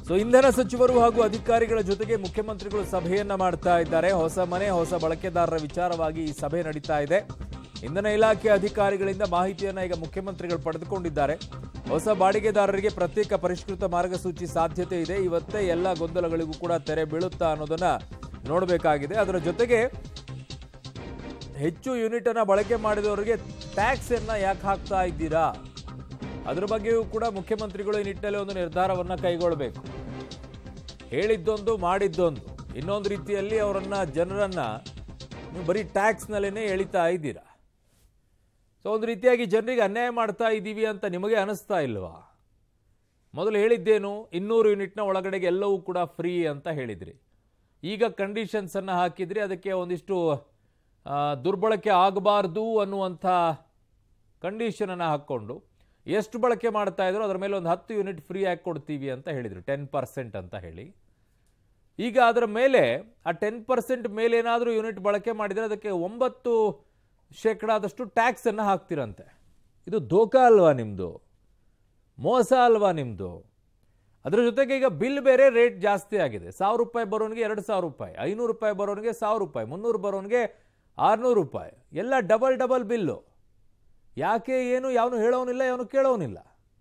so ಇಂಧನ ಸಚಿವರು ಹಾಗೂ ಅಧಿಕಾರಿಗಳ ಜೊತೆಗೆ ಮುಖ್ಯಮಂತ್ರಿಗಳು ಸಭೆಯನ್ನ ಮಾಡ್ತಾ ಇದ್ದಾರೆ ಹೊಸ ಮನೆ ಹೊಸ ಬಳಕೆದಾರರ ವಿಚಾರವಾಗಿ ಈ ಸಭೆ ನಡೀತಾ ಇದೆ ಇಂಧನ ಇಲಾಖೆ ಅಧಿಕಾರಿಗಳಿಂದ ಮಾಹಿತಿಯನ್ನ ಈಗ ಮುಖ್ಯಮಂತ್ರಿಗಳು ಪಡೆದುಕೊಂಡಿದ್ದಾರೆ ಹೊಸ ಬಾಡಿಗೆದಾರರಿಗೆ ಪ್ರತ್ಯೇಕ ಪರಿಷ್ಕೃತ ಮಾರ್ಗಸೂಚಿ ಸಾಧ್ಯತೆ ಇದೆ ಇವತ್ತೇ ಎಲ್ಲ ಗೊಂದಲಗಳಿಗೂ ಕೂಡ ತೆರೆ ಬೀಳುತ್ತಾ ಅನ್ನೋದನ್ನ ನೋಡಬೇಕಾಗಿದೆ ಅದರ ಜೊತೆಗೆ ಹೆಚ್ಚು ಯೂನಿಟ್ ಅನ್ನ ಬಳಕೆ ಮಾಡಿದವರಿಗೆ ಟ್ಯಾಕ್ಸ್ ಅನ್ನ ಯಾಕೆ ಹಾಕ್ತಾ ಇದ್ದೀರಾ ಅದ್ರ ಬಗ್ಗೆಯೂ ಕೂಡ ಮುಖ್ಯಮಂತ್ರಿಗಳು ಈ ನಿಟ್ಟಿನಲ್ಲಿ ಒಂದು ನಿರ್ಧಾರವನ್ನ ಕೈಗೊಳ್ಳಬೇಕು ಹೇಳಿದ್ದೊಂದು ಮಾಡಿದ್ದೊಂದು ಇನ್ನೊಂದು ರೀತಿಯಲ್ಲಿ ಅವರನ್ನ ಜನರನ್ನ ನೀವು ಬರೀ ಟ್ಯಾಕ್ಸ್ನಲ್ಲೇ ಎಳಿತಾ ಇದ್ದೀರಾ ಸೊ ಒಂದು ರೀತಿಯಾಗಿ ಜನರಿಗೆ ಅನ್ಯಾಯ ಮಾಡ್ತಾ ಇದ್ದೀವಿ ಅಂತ ನಿಮಗೆ ಅನಿಸ್ತಾ ಇಲ್ವಾ ಮೊದಲು ಹೇಳಿದ್ದೇನು ಇನ್ನೂರು ಯೂನಿಟ್ನ ಒಳಗಡೆಗೆ ಎಲ್ಲವೂ ಕೂಡ ಫ್ರೀ ಅಂತ ಹೇಳಿದ್ರಿ ಈಗ ಕಂಡೀಷನ್ಸ್ ಅನ್ನ ಹಾಕಿದ್ರಿ ಅದಕ್ಕೆ ಒಂದಿಷ್ಟು ಆ, ದುರ್ಬಳಕೆ ಆಗಬಾರ್ದು ಅನ್ನುವಂಥ ಕಂಡೀಷನ್ ಅನ್ನ ಹಾಕ್ಕೊಂಡು ಎಷ್ಟು ಬಳಕೆ ಮಾಡ್ತಾ ಇದ್ರು ಅದರ ಮೇಲೆ ಒಂದು ಹತ್ತು ಯೂನಿಟ್ ಫ್ರೀ ಆಗಿ ಕೊಡ್ತೀವಿ ಅಂತ ಹೇಳಿದ್ರು ಟೆನ್ ಪರ್ಸೆಂಟ್ ಅಂತ ಹೇಳಿ ಈಗ ಅದರ ಮೇಲೆ ಆ ಟೆನ್ ಪರ್ಸೆಂಟ್ ಮೇಲೆ ಏನಾದರೂ ಯೂನಿಟ್ ಬಳಕೆ ಮಾಡಿದರೆ ಅದಕ್ಕೆ ಒಂಬತ್ತು ಶೇಕಡಾದಷ್ಟು ಟ್ಯಾಕ್ಸ್ ಅನ್ನು ಹಾಕ್ತಿರಂತೆ ಇದು ಧೋಕಾ ಅಲ್ವಾ ನಿಮ್ಮದು ಮೋಸ ಅಲ್ವಾ ನಿಮ್ಮದು ಅದರ ಜೊತೆಗೆ ಈಗ ಬಿಲ್ ಬೇರೆ ರೇಟ್ ಜಾಸ್ತಿ ಆಗಿದೆ ಸಾವಿರ ರೂಪಾಯಿ ಬರೋನಿಗೆ ಎರಡು ಸಾವಿರ ರೂಪಾಯಿ ಐನೂರು ರೂಪಾಯಿ ಬರೋನಿಗೆ ಸಾವಿರ ರೂಪಾಯಿ ಮುನ್ನೂರು ಬರೋನಿಗೆ ಆರುನೂರು ರೂಪಾಯಿ ಎಲ್ಲ ಡಬಲ್ ಡಬಲ್ ಬಿಲ್ಲು ಯಾಕೆ ಏನು ಯಾವನು ಹೇಳೋನಿಲ್ಲ ಯಾವನು ಕೇಳೋನಿಲ್ಲ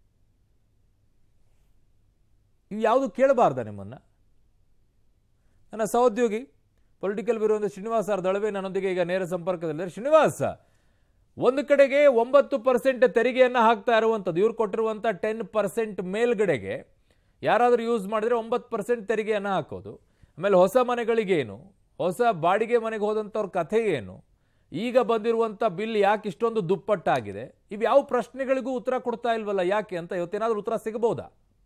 ಇವು ಯಾವುದು ಕೇಳಬಾರ್ದ ನಿಮ್ಮನ್ನ ನನ್ನ ಸಹೋದ್ಯೋಗಿ political bureau Srinivas R Dalave ನನ್ನೊಂದಿಗೆ ಈಗ ನೇರ ಸಂಪರ್ಕದಲ್ಲಿದ್ದಾರೆ ಶ್ರೀನಿವಾಸ್ ಒಂದು ಕಡೆಗೆ ಒಂಬತ್ತು ಪರ್ಸೆಂಟ್ ತೆರಿಗೆಯನ್ನು ಹಾಕ್ತಾ ಇರುವಂಥದ್ದು ಇವ್ರು ಕೊಟ್ಟಿರುವಂಥ ಟೆನ್ ಪರ್ಸೆಂಟ್ ಮೇಲ್ಗಡೆಗೆ ಯಾರಾದರೂ ಯೂಸ್ ಮಾಡಿದ್ರೆ ಒಂಬತ್ತು ಪರ್ಸೆಂಟ್ ತೆರಿಗೆಯನ್ನು ಹಾಕೋದು ಆಮೇಲೆ ಹೊಸ ಮನೆಗಳಿಗೇನು ಹೊಸ ಬಾಡಿಗೆ ಮನೆಗೆ ಹೋದಂಥವ್ರ ಕಥೆ ಏನು ಈಗ ಬಂದಿರುವಂಥ ಬಿಲ್ ಯಾಕೆ ಇಷ್ಟೊಂದು ದುಪ್ಪಟ್ಟಾಗಿದೆ ಇವು ಯಾವ ಪ್ರಶ್ನೆಗಳಿಗೂ ಉತ್ತರ ಕೊಡ್ತಾ ಇಲ್ವಲ್ಲ ಯಾಕೆ ಅಂತ ಇವತ್ತೇನಾದ್ರೂ ಉತ್ತರ ಸಿಗಬಹುದಾ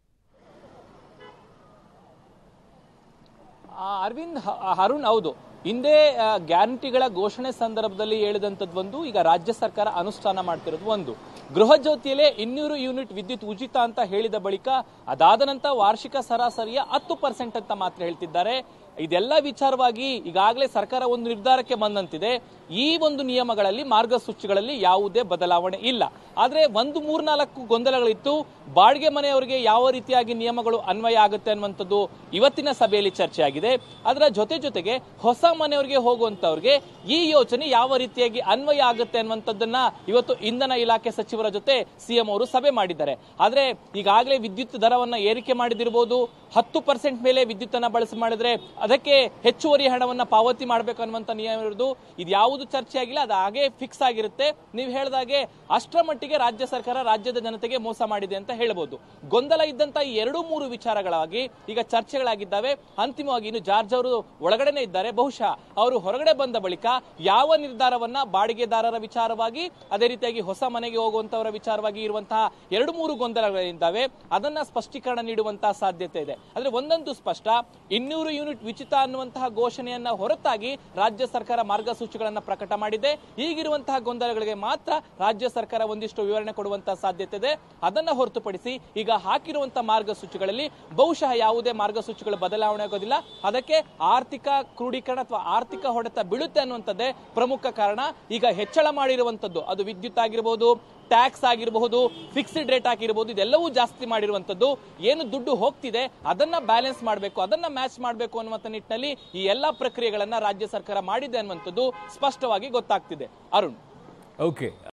ಆ, ಅರವಿಂದ್ ಹ- ಅರುಣ್ ಹೌದು ಹಿಂದೆ ಆ, ಗ್ಯಾರಂಟಿಗಳ ಘೋಷಣೆ ಸಂದರ್ಭದಲ್ಲಿ ಹೇಳಿದಂಥದ್ದು ಒಂದು ಈಗ ರಾಜ್ಯ ಸರ್ಕಾರ ಅನುಷ್ಠಾನ ಮಾಡ್ತಿರೋದು ಒಂದು ಗೃಹ ಜ್ಯೋತಿಯಲ್ಲೇ ಇನ್ನೂರು ಯೂನಿಟ್ ವಿದ್ಯುತ್ ಉಚಿತ ಅಂತ ಹೇಳಿದ ಬಳಿಕ ಅದಾದ ನಂತರ ವಾರ್ಷಿಕ ಸರಾಸರಿಯ ಹತ್ತು ಪರ್ಸೆಂಟ್ ಅಂತ ಮಾತ್ರ ಹೇಳ್ತಿದ್ದಾರೆ ಇದೆಲ್ಲ ವಿಚಾರವಾಗಿ ಈಗಾಗಲೇ ಸರ್ಕಾರ ಒಂದು ನಿರ್ಧಾರಕ್ಕೆ ಬಂದಂತಿದೆ ಈ ಒಂದು ನಿಯಮಗಳಲ್ಲಿ ಮಾರ್ಗಸೂಚಿಗಳಲ್ಲಿ ಯಾವುದೇ ಬದಲಾವಣೆ ಇಲ್ಲ ಆದ್ರೆ ಒಂದು ಮೂರ್ನಾಲ್ಕು ಗೊಂದಲಗಳಿತ್ತು ಬಾಡಿಗೆ ಮನೆಯವರಿಗೆ ಯಾವ ರೀತಿಯಾಗಿ ನಿಯಮಗಳು ಅನ್ವಯ ಆಗುತ್ತೆ ಅನ್ನುವಂಥದ್ದು ಇವತ್ತಿನ ಸಭೆಯಲ್ಲಿ ಚರ್ಚೆ ಆಗಿದೆ ಅದರ ಜೊತೆ ಜೊತೆಗೆ ಹೊಸ ಮನೆಯವರಿಗೆ ಹೋಗುವಂತವ್ರಿಗೆ ಈ ಯೋಜನೆ ಯಾವ ರೀತಿಯಾಗಿ ಅನ್ವಯ ಆಗುತ್ತೆ ಅನ್ನುವಂಥದ್ದನ್ನ ಇವತ್ತು ಇಂಧನ ಇಲಾಖೆ ಸಚಿವರ ಜೊತೆ ಸಿಎಂ ಅವರು ಸಭೆ ಮಾಡಿದ್ದಾರೆ ಆದ್ರೆ ಈಗಾಗಲೇ ವಿದ್ಯುತ್ ದರವನ್ನ ಏರಿಕೆ ಮಾಡಿದಿರಬಹುದು ಹತ್ತು ಪರ್ಸೆಂಟ್ ಮೇಲೆ ವಿದ್ಯುತ್ ಅನ್ನ ಬಳಸಿ ಮಾಡಿದ್ರೆ ಅದಕ್ಕೆ ಹೆಚ್ಚುವರಿ ಹಣವನ್ನ ಪಾವತಿ ಮಾಡಬೇಕು ಅನ್ನುವಂತ ನಿಯಮ ಇರೋದು ಇದು ಯಾವುದು ಚರ್ಚೆ ಆಗಿಲ್ಲ ಅದು ಹಾಗೆ ಫಿಕ್ಸ್ ಆಗಿರುತ್ತೆ ನೀವು ಹೇಳಿದಾಗೆ ಅಷ್ಟರ ಮಟ್ಟಿಗೆ ರಾಜ್ಯ ಸರ್ಕಾರ ರಾಜ್ಯದ ಜನತೆಗೆ ಮೋಸ ಮಾಡಿದೆ ಅಂತ ಹೇಳ್ಬೋದು ಗೊಂದಲ ಇದ್ದಂತ ಈ ಎರಡು ಮೂರು ವಿಚಾರಗಳಾಗಿ ಈಗ ಚರ್ಚೆಗಳಾಗಿದ್ದಾವೆ ಅಂತಿಮವಾಗಿ ಇನ್ನು ಜಾರ್ಜ್ ಅವರು ಒಳಗಡೆನೆ ಇದ್ದಾರೆ ಬಹುಶಃ ಅವರು ಹೊರಗಡೆ ಬಂದ ಬಳಿಕ ಯಾವ ನಿರ್ಧಾರವನ್ನ ಬಾಡಿಗೆದಾರರ ವಿಚಾರವಾಗಿ ಅದೇ ರೀತಿಯಾಗಿ ಹೊಸ ಮನೆಗೆ ಹೋಗುವಂತವರ ವಿಚಾರವಾಗಿ ಇರುವಂತಹ ಎರಡು ಮೂರು ಗೊಂದಲಗಳಿದ್ದಾವೆ ಅದನ್ನ ಸ್ಪಷ್ಟೀಕರಣ ನೀಡುವಂತಹ ಸಾಧ್ಯತೆ ಇದೆ ಆದ್ರೆ ಒಂದಂತೂ ಸ್ಪಷ್ಟ ಇನ್ನೂರು ಯೂನಿಟ್ ಉಚಿತ ಅನ್ನುವಂತಹ ಘೋಷಣೆಯನ್ನ ಹೊರತಾಗಿ ರಾಜ್ಯ ಸರ್ಕಾರ ಮಾರ್ಗಸೂಚಿಗಳನ್ನ ಪ್ರಕಟ ಮಾಡಿದೆ ಈಗಿರುವಂತಹ ಗೊಂದಲಗಳಿಗೆ ಮಾತ್ರ ರಾಜ್ಯ ಸರ್ಕಾರ ಒಂದಿಷ್ಟು ವಿವರಣೆ ಕೊಡುವಂತಹ ಸಾಧ್ಯತೆ ಇದೆ ಅದನ್ನ ಹೊರತುಪಡಿಸಿ ಈಗ ಹಾಕಿರುವಂತಹ ಮಾರ್ಗಸೂಚಿಗಳಲ್ಲಿ ಬಹುಶಃ ಯಾವುದೇ ಮಾರ್ಗಸೂಚಿಗಳು ಬದಲಾವಣೆ ಆಗೋದಿಲ್ಲ ಅದಕ್ಕೆ ಆರ್ಥಿಕ ಕ್ರೋಢೀಕರಣ ಅಥವಾ ಆರ್ಥಿಕ ಹೊಡೆತ ಬೀಳುತ್ತೆ ಅನ್ನುವಂಥದ್ದೇ ಪ್ರಮುಖ ಕಾರಣ ಈಗ ಹೆಚ್ಚಳ ಮಾಡಿರುವಂತದ್ದು ಅದು ವಿದ್ಯುತ್ ಆಗಿರಬಹುದು ಟ್ಯಾಕ್ಸ್ ಆಗಿರಬಹುದು ಫಿಕ್ಸ್ಡ್ ರೇಟ್ ಆಗಿರಬಹುದು ಇದೆಲ್ಲವೂ ಜಾಸ್ತಿ ಮಾಡಿರುವಂತದ್ದು ಏನು ದುಡ್ಡು ಹೋಗ್ತಿದೆ ಅದನ್ನ ಬ್ಯಾಲೆನ್ಸ್ ಮಾಡಬೇಕು ಅದನ್ನ ಮ್ಯಾಚ್ ಮಾಡಬೇಕು ಅನ್ನುವಂಥ ನಿಟ್ಟಿನಲ್ಲಿ ಈ ಎಲ್ಲಾ ಪ್ರಕ್ರಿಯೆಗಳನ್ನ ರಾಜ್ಯ ಸರ್ಕಾರ ಮಾಡಿದೆ ಅನ್ನುವಂಥದ್ದು ಸ್ಪಷ್ಟವಾಗಿ ಗೊತ್ತಾಗ್ತಿದೆ ಅರುಣ್ ಓಕೆ